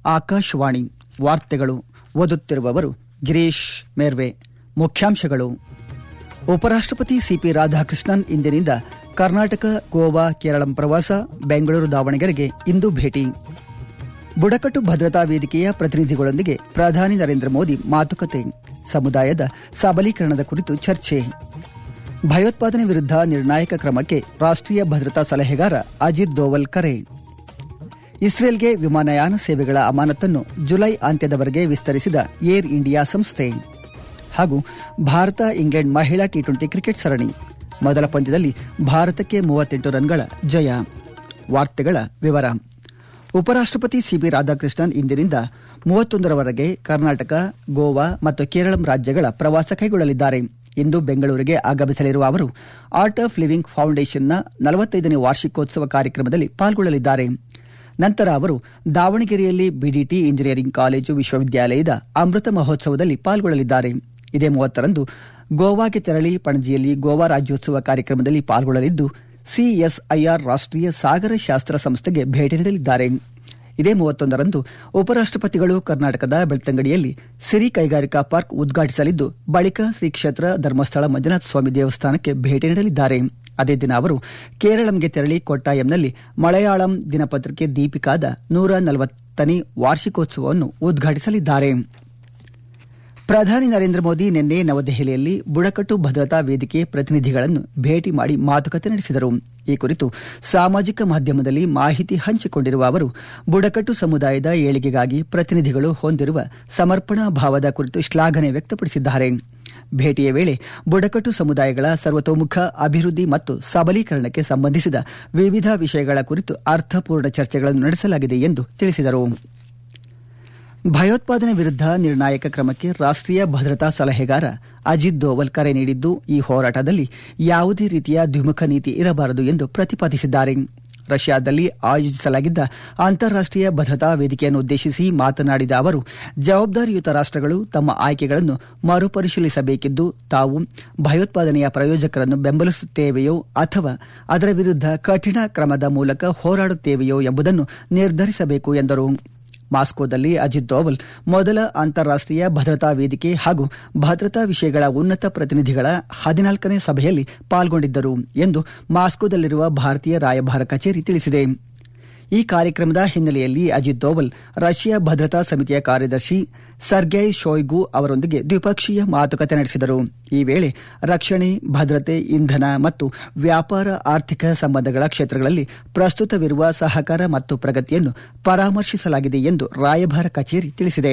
ಆಕಾಶವಾಣಿ ವಾರ್ತೆಗಳು ಓದುತ್ತಿರುವವರು ಗಿರೀಶ್ ಮೇರ್ವೆ ಮುಖ್ಯಾಂಶಗಳು ಉಪರಾಷ್ಟಪತಿ ಸಿಪಿ ರಾಧಾಕೃಷ್ಣನ್ ಇಂದಿನಿಂದ ಕರ್ನಾಟಕ ಗೋವಾ ಕೇರಳಂ ಪ್ರವಾಸ ಬೆಂಗಳೂರು ದಾವಣಗೆರೆಗೆ ಇಂದು ಭೇಟಿ ಬುಡಕಟ್ಟು ಭದ್ರತಾ ವೇದಿಕೆಯ ಪ್ರತಿನಿಧಿಗಳೊಂದಿಗೆ ಪ್ರಧಾನಿ ನರೇಂದ್ರ ಮೋದಿ ಮಾತುಕತೆ ಸಮುದಾಯದ ಸಬಲೀಕರಣದ ಕುರಿತು ಚರ್ಚೆ ಭಯೋತ್ಪಾದನೆ ವಿರುದ್ಧ ನಿರ್ಣಾಯಕ ಕ್ರಮಕ್ಕೆ ರಾಷ್ಟ್ರೀಯ ಭದ್ರತಾ ಸಲಹೆಗಾರ ಅಜಿತ್ ದೋವಲ್ ಕರೆ ಇಸ್ರೇಲ್ಗೆ ವಿಮಾನಯಾನ ಸೇವೆಗಳ ಅಮಾನತನ್ನು ಜುಲೈ ಅಂತ್ಯದವರೆಗೆ ವಿಸ್ತರಿಸಿದ ಏರ್ ಇಂಡಿಯಾ ಸಂಸ್ಥೆ ಹಾಗೂ ಭಾರತ ಇಂಗ್ಲೆಂಡ್ ಮಹಿಳಾ ಟಿ ಟ್ವೆಂಟಿ ಕ್ರಿಕೆಟ್ ಸರಣಿ ಮೊದಲ ಪಂದ್ಯದಲ್ಲಿ ಭಾರತಕ್ಕೆ ಮೂವತ್ತೆಂಟು ರನ್ಗಳ ಜಯ ವಾರ್ತೆಗಳ ವಿವರ ಉಪರಾಷ್ಟಪತಿ ಸಿಬಿ ರಾಧಾಕೃಷ್ಣನ್ ಇಂದಿನಿಂದ ಮೂವತ್ತೊಂದರವರೆಗೆ ಕರ್ನಾಟಕ ಗೋವಾ ಮತ್ತು ಕೇರಳಂ ರಾಜ್ಯಗಳ ಪ್ರವಾಸ ಕೈಗೊಳ್ಳಲಿದ್ದಾರೆ ಇಂದು ಬೆಂಗಳೂರಿಗೆ ಆಗಮಿಸಲಿರುವ ಅವರು ಆರ್ಟ್ ಆಫ್ ಲಿವಿಂಗ್ ಫೌಂಡೇಶನ್ನ ನಲವತ್ತೈದನೇ ವಾರ್ಷಿಕೋತ್ಸವ ಕಾರ್ಯಕ್ರಮದಲ್ಲಿ ಪಾಲ್ಗೊಳ್ಳಲಿದ್ದಾರೆ ನಂತರ ಅವರು ದಾವಣಗೆರೆಯಲ್ಲಿ ಬಿಡಿಟಿ ಇಂಜಿನಿಯರಿಂಗ್ ಕಾಲೇಜು ವಿಶ್ವವಿದ್ಯಾಲಯದ ಅಮೃತ ಮಹೋತ್ಸವದಲ್ಲಿ ಪಾಲ್ಗೊಳ್ಳಲಿದ್ದಾರೆ ಇದೇ ಮೂವತ್ತರಂದು ಗೋವಾಗೆ ತೆರಳಿ ಪಣಜಿಯಲ್ಲಿ ಗೋವಾ ರಾಜ್ಯೋತ್ಸವ ಕಾರ್ಯಕ್ರಮದಲ್ಲಿ ಪಾಲ್ಗೊಳ್ಳಲಿದ್ದು ಸಿಎಸ್ಐಆರ್ ರಾಷ್ಟ್ರೀಯ ಸಾಗರ ಶಾಸ್ತ್ರ ಸಂಸ್ಥೆಗೆ ಭೇಟಿ ನೀಡಲಿದ್ದಾರೆ ಇದೇ ಮೂವತ್ತೊಂದರಂದು ಉಪರಾಷ್ಟಪತಿಗಳು ಕರ್ನಾಟಕದ ಬೆಳ್ತಂಗಡಿಯಲ್ಲಿ ಸಿರಿ ಕೈಗಾರಿಕಾ ಪಾರ್ಕ್ ಉದ್ಘಾಟಿಸಲಿದ್ದು ಬಳಿಕ ಶ್ರೀ ಕ್ಷೇತ್ರ ಧರ್ಮಸ್ಥಳ ಮಂಜುನಾಥ ಸ್ವಾಮಿ ದೇವಸ್ಥಾನಕ್ಕೆ ಭೇಟಿ ನೀಡಲಿದ್ದಾರೆ ಅದೇ ದಿನ ಅವರು ಕೇರಳಂಗೆ ತೆರಳಿ ಕೊಟ್ಟಾಯಂನಲ್ಲಿ ಮಲಯಾಳಂ ದಿನಪತ್ರಿಕೆ ದೀಪಿಕಾದ ನೂರ ನಲವತ್ತನೇ ವಾರ್ಷಿಕೋತ್ಸವವನ್ನು ಉದ್ಘಾಟಿಸಲಿದ್ದಾರೆ ಪ್ರಧಾನಿ ನರೇಂದ್ರ ಮೋದಿ ನಿನ್ನೆ ನವದೆಹಲಿಯಲ್ಲಿ ಬುಡಕಟ್ಟು ಭದ್ರತಾ ವೇದಿಕೆ ಪ್ರತಿನಿಧಿಗಳನ್ನು ಭೇಟಿ ಮಾಡಿ ಮಾತುಕತೆ ನಡೆಸಿದರು ಈ ಕುರಿತು ಸಾಮಾಜಿಕ ಮಾಧ್ಯಮದಲ್ಲಿ ಮಾಹಿತಿ ಹಂಚಿಕೊಂಡಿರುವ ಅವರು ಬುಡಕಟ್ಟು ಸಮುದಾಯದ ಏಳಿಗೆಗಾಗಿ ಪ್ರತಿನಿಧಿಗಳು ಹೊಂದಿರುವ ಸಮರ್ಪಣಾ ಭಾವದ ಕುರಿತು ಶ್ಲಾಘನೆ ವ್ಯಕ್ತಪಡಿಸಿದ್ದಾರೆ ಭೇಟಿಯ ವೇಳೆ ಬುಡಕಟ್ಟು ಸಮುದಾಯಗಳ ಸರ್ವತೋಮುಖ ಅಭಿವೃದ್ಧಿ ಮತ್ತು ಸಬಲೀಕರಣಕ್ಕೆ ಸಂಬಂಧಿಸಿದ ವಿವಿಧ ವಿಷಯಗಳ ಕುರಿತು ಅರ್ಥಪೂರ್ಣ ಚರ್ಚೆಗಳನ್ನು ನಡೆಸಲಾಗಿದೆ ಎಂದು ತಿಳಿಸಿದರು ಭಯೋತ್ಪಾದನೆ ವಿರುದ್ಧ ನಿರ್ಣಾಯಕ ಕ್ರಮಕ್ಕೆ ರಾಷ್ಟ್ರೀಯ ಭದ್ರತಾ ಸಲಹೆಗಾರ ಅಜಿತ್ ದೋವಲ್ ಕರೆ ನೀಡಿದ್ದು ಈ ಹೋರಾಟದಲ್ಲಿ ಯಾವುದೇ ರೀತಿಯ ದ್ವಿಮುಖ ನೀತಿ ಇರಬಾರದು ಎಂದು ಪ್ರತಿಪಾದಿಸಿದ್ದಾರೆ ರಷ್ಯಾದಲ್ಲಿ ಆಯೋಜಿಸಲಾಗಿದ್ದ ಅಂತಾರಾಷ್ಟೀಯ ಭದ್ರತಾ ವೇದಿಕೆಯನ್ನು ಉದ್ದೇಶಿಸಿ ಮಾತನಾಡಿದ ಅವರು ಜವಾಬ್ದಾರಿಯುತ ರಾಷ್ಟಗಳು ತಮ್ಮ ಆಯ್ಕೆಗಳನ್ನು ಮರುಪರಿಶೀಲಿಸಬೇಕಿದ್ದು ತಾವು ಭಯೋತ್ಪಾದನೆಯ ಪ್ರಯೋಜಕರನ್ನು ಬೆಂಬಲಿಸುತ್ತೇವೆಯೋ ಅಥವಾ ಅದರ ವಿರುದ್ಧ ಕಠಿಣ ಕ್ರಮದ ಮೂಲಕ ಹೋರಾಡುತ್ತೇವೆಯೋ ಎಂಬುದನ್ನು ನಿರ್ಧರಿಸಬೇಕು ಎಂದರು ಮಾಸ್ಕೋದಲ್ಲಿ ಅಜಿತ್ ದೋವಲ್ ಮೊದಲ ಅಂತಾರಾಷ್ಟೀಯ ಭದ್ರತಾ ವೇದಿಕೆ ಹಾಗೂ ಭದ್ರತಾ ವಿಷಯಗಳ ಉನ್ನತ ಪ್ರತಿನಿಧಿಗಳ ಹದಿನಾಲ್ಕನೇ ಸಭೆಯಲ್ಲಿ ಪಾಲ್ಗೊಂಡಿದ್ದರು ಎಂದು ಮಾಸ್ಕೋದಲ್ಲಿರುವ ಭಾರತೀಯ ರಾಯಭಾರ ಕಚೇರಿ ತಿಳಿಸಿದೆ ಈ ಕಾರ್ಯಕ್ರಮದ ಹಿನ್ನೆಲೆಯಲ್ಲಿ ಅಜಿತ್ ದೋವಲ್ ರಷ್ಯಾ ಭದ್ರತಾ ಸಮಿತಿಯ ಕಾರ್ಯದರ್ಶಿ ಸರ್ಗೈ ಶೋಯ್ಗು ಅವರೊಂದಿಗೆ ದ್ವಿಪಕ್ಷೀಯ ಮಾತುಕತೆ ನಡೆಸಿದರು ಈ ವೇಳೆ ರಕ್ಷಣೆ ಭದ್ರತೆ ಇಂಧನ ಮತ್ತು ವ್ಯಾಪಾರ ಆರ್ಥಿಕ ಸಂಬಂಧಗಳ ಕ್ಷೇತ್ರಗಳಲ್ಲಿ ಪ್ರಸ್ತುತವಿರುವ ಸಹಕಾರ ಮತ್ತು ಪ್ರಗತಿಯನ್ನು ಪರಾಮರ್ಶಿಸಲಾಗಿದೆ ಎಂದು ರಾಯಭಾರ ಕಚೇರಿ ತಿಳಿಸಿದೆ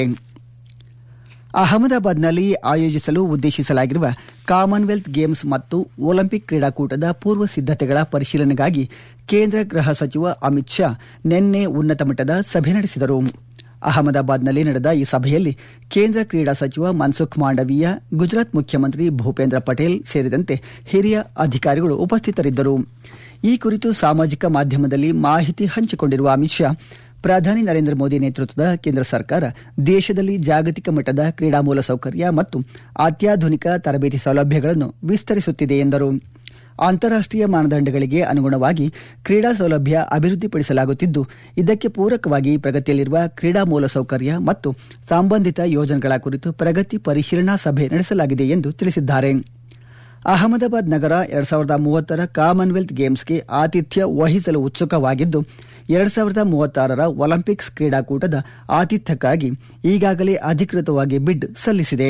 ಅಹಮದಾಬಾದ್ನಲ್ಲಿ ಆಯೋಜಿಸಲು ಉದ್ದೇಶಿಸಲಾಗಿರುವ ಕಾಮನ್ವೆಲ್ತ್ ಗೇಮ್ಸ್ ಮತ್ತು ಒಲಿಂಪಿಕ್ ಕ್ರೀಡಾಕೂಟದ ಪೂರ್ವ ಸಿದ್ದತೆಗಳ ಪರಿಶೀಲನೆಗಾಗಿ ಕೇಂದ್ರ ಗೃಹ ಸಚಿವ ಅಮಿತ್ ಶಾ ನಿನ್ನೆ ಉನ್ನತ ಮಟ್ಟದ ಸಭೆ ನಡೆಸಿದರು ಅಹಮದಾಬಾದ್ನಲ್ಲಿ ನಡೆದ ಈ ಸಭೆಯಲ್ಲಿ ಕೇಂದ್ರ ಕ್ರೀಡಾ ಸಚಿವ ಮನ್ಸುಖ್ ಮಾಂಡವೀಯ ಗುಜರಾತ್ ಮುಖ್ಯಮಂತ್ರಿ ಭೂಪೇಂದ್ರ ಪಟೇಲ್ ಸೇರಿದಂತೆ ಹಿರಿಯ ಅಧಿಕಾರಿಗಳು ಉಪಸ್ಥಿತರಿದ್ದರು ಈ ಕುರಿತು ಸಾಮಾಜಿಕ ಮಾಧ್ಯಮದಲ್ಲಿ ಮಾಹಿತಿ ಹಂಚಿಕೊಂಡಿರುವ ಅಮಿತ್ ಶಾ ಪ್ರಧಾನಿ ನರೇಂದ್ರ ಮೋದಿ ನೇತೃತ್ವದ ಕೇಂದ್ರ ಸರ್ಕಾರ ದೇಶದಲ್ಲಿ ಜಾಗತಿಕ ಮಟ್ಟದ ಕ್ರೀಡಾ ಮೂಲಸೌಕರ್ಯ ಮತ್ತು ಅತ್ಯಾಧುನಿಕ ತರಬೇತಿ ಸೌಲಭ್ಯಗಳನ್ನು ವಿಸ್ತರಿಸುತ್ತಿದೆ ಎಂದರು ಅಂತಾರಾಷ್ಟೀಯ ಮಾನದಂಡಗಳಿಗೆ ಅನುಗುಣವಾಗಿ ಕ್ರೀಡಾ ಸೌಲಭ್ಯ ಅಭಿವೃದ್ಧಿಪಡಿಸಲಾಗುತ್ತಿದ್ದು ಇದಕ್ಕೆ ಪೂರಕವಾಗಿ ಪ್ರಗತಿಯಲ್ಲಿರುವ ಕ್ರೀಡಾ ಮೂಲಸೌಕರ್ಯ ಮತ್ತು ಸಂಬಂಧಿತ ಯೋಜನೆಗಳ ಕುರಿತು ಪ್ರಗತಿ ಪರಿಶೀಲನಾ ಸಭೆ ನಡೆಸಲಾಗಿದೆ ಎಂದು ತಿಳಿಸಿದ್ದಾರೆ ಅಹಮದಾಬಾದ್ ನಗರ ಎರಡ್ ಸಾವಿರದ ಮೂವತ್ತರ ಕಾಮನ್ವೆಲ್ತ್ ಗೇಮ್ಸ್ಗೆ ಆತಿಥ್ಯ ವಹಿಸಲು ಉತ್ಸುಕವಾಗಿದ್ದು ಎರಡ್ ಸಾವಿರದ ಮೂವತ್ತಾರರ ಒಲಿಂಪಿಕ್ಸ್ ಕ್ರೀಡಾಕೂಟದ ಆತಿಥ್ಯಕ್ಕಾಗಿ ಈಗಾಗಲೇ ಅಧಿಕೃತವಾಗಿ ಬಿಡ್ ಸಲ್ಲಿಸಿದೆ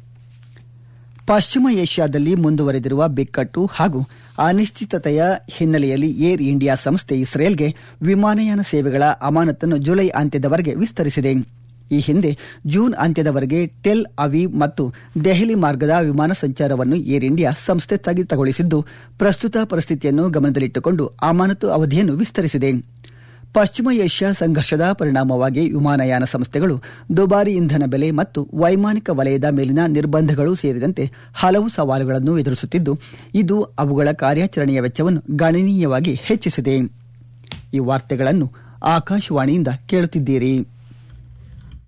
ಪಶ್ಚಿಮ ಏಷ್ಯಾದಲ್ಲಿ ಮುಂದುವರೆದಿರುವ ಬಿಕ್ಕಟ್ಟು ಹಾಗೂ ಅನಿಶ್ಚಿತತೆಯ ಹಿನ್ನೆಲೆಯಲ್ಲಿ ಏರ್ ಇಂಡಿಯಾ ಸಂಸ್ಥೆ ಇಸ್ರೇಲ್ಗೆ ವಿಮಾನಯಾನ ಸೇವೆಗಳ ಅಮಾನತನ್ನು ಜುಲೈ ಅಂತ್ಯದವರೆಗೆ ವಿಸ್ತರಿಸಿದೆ ಈ ಹಿಂದೆ ಜೂನ್ ಅಂತ್ಯದವರೆಗೆ ಟೆಲ್ ಅವೀವ್ ಮತ್ತು ದೆಹಲಿ ಮಾರ್ಗದ ವಿಮಾನ ಸಂಚಾರವನ್ನು ಏರ್ ಇಂಡಿಯಾ ಸಂಸ್ಥೆ ಸ್ಥಗಿತಗೊಳಿಸಿದ್ದು ಪ್ರಸ್ತುತ ಪರಿಸ್ಥಿತಿಯನ್ನು ಗಮನದಲ್ಲಿಟ್ಟುಕೊಂಡು ಅಮಾನತು ಅವಧಿಯನ್ನು ವಿಸ್ತರಿಸಿದೆ ಪಶ್ಚಿಮ ಏಷ್ಯಾ ಸಂಘರ್ಷದ ಪರಿಣಾಮವಾಗಿ ವಿಮಾನಯಾನ ಸಂಸ್ಥೆಗಳು ದುಬಾರಿ ಇಂಧನ ಬೆಲೆ ಮತ್ತು ವೈಮಾನಿಕ ವಲಯದ ಮೇಲಿನ ನಿರ್ಬಂಧಗಳು ಸೇರಿದಂತೆ ಹಲವು ಸವಾಲುಗಳನ್ನು ಎದುರಿಸುತ್ತಿದ್ದು ಇದು ಅವುಗಳ ಕಾರ್ಯಾಚರಣೆಯ ವೆಚ್ಚವನ್ನು ಗಣನೀಯವಾಗಿ ಹೆಚ್ಚಿಸಿದೆ ಈ ವಾರ್ತೆಗಳನ್ನು ಆಕಾಶವಾಣಿಯಿಂದ ಕೇಳುತ್ತಿದ್ದೀರಿ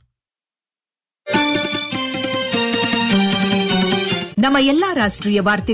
ನಮ್ಮ ಎಲ್ಲಾ ರಾಷ್ಟ್ರೀಯ ವಾರ್ತೆ